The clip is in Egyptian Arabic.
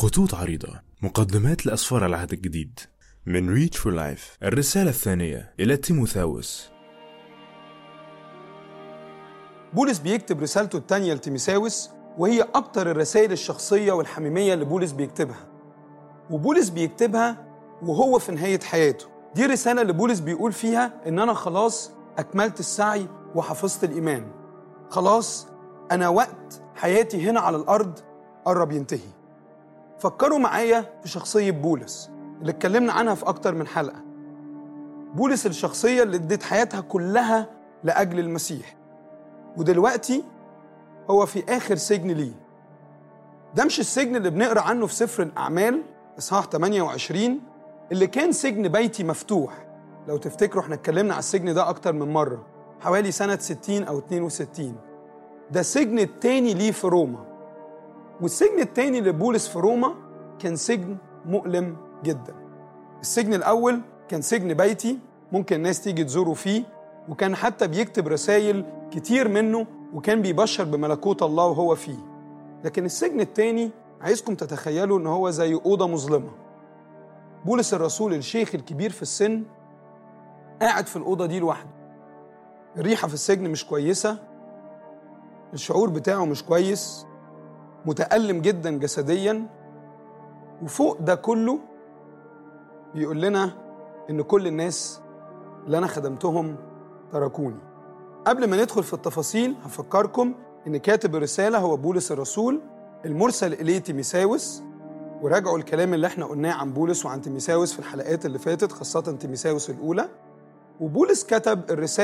خطوط عريضة مقدمات لأسفار العهد الجديد من ريتش فور لايف الرسالة الثانية إلى تيموثاوس بولس بيكتب رسالته التانية لتيميساوس وهي أكتر الرسائل الشخصية والحميمية اللي بولس بيكتبها وبولس بيكتبها وهو في نهاية حياته دي رسالة اللي بولس بيقول فيها إن أنا خلاص أكملت السعي وحفظت الإيمان خلاص أنا وقت حياتي هنا على الأرض قرب ينتهي فكروا معايا في شخصية بولس اللي اتكلمنا عنها في أكتر من حلقة بولس الشخصية اللي ادت حياتها كلها لأجل المسيح ودلوقتي هو في آخر سجن ليه ده مش السجن اللي بنقرأ عنه في سفر الأعمال إصحاح 28 اللي كان سجن بيتي مفتوح لو تفتكروا احنا اتكلمنا على السجن ده أكتر من مرة حوالي سنة 60 أو 62 ده السجن التاني ليه في روما والسجن التاني لبولس في روما كان سجن مؤلم جدا السجن الأول كان سجن بيتي ممكن الناس تيجي تزوره فيه وكان حتى بيكتب رسائل كتير منه وكان بيبشر بملكوت الله وهو فيه لكن السجن التاني عايزكم تتخيلوا ان هو زي أوضة مظلمة بولس الرسول الشيخ الكبير في السن قاعد في الأوضة دي لوحده الريحة في السجن مش كويسة الشعور بتاعه مش كويس متألم جدا جسديا وفوق ده كله بيقول لنا إن كل الناس اللي أنا خدمتهم تركوني قبل ما ندخل في التفاصيل هفكركم إن كاتب الرسالة هو بولس الرسول المرسل إليه تيميساوس وراجعوا الكلام اللي احنا قلناه عن بولس وعن تيميساوس في الحلقات اللي فاتت خاصة تيميساوس الأولى وبولس كتب الرسالة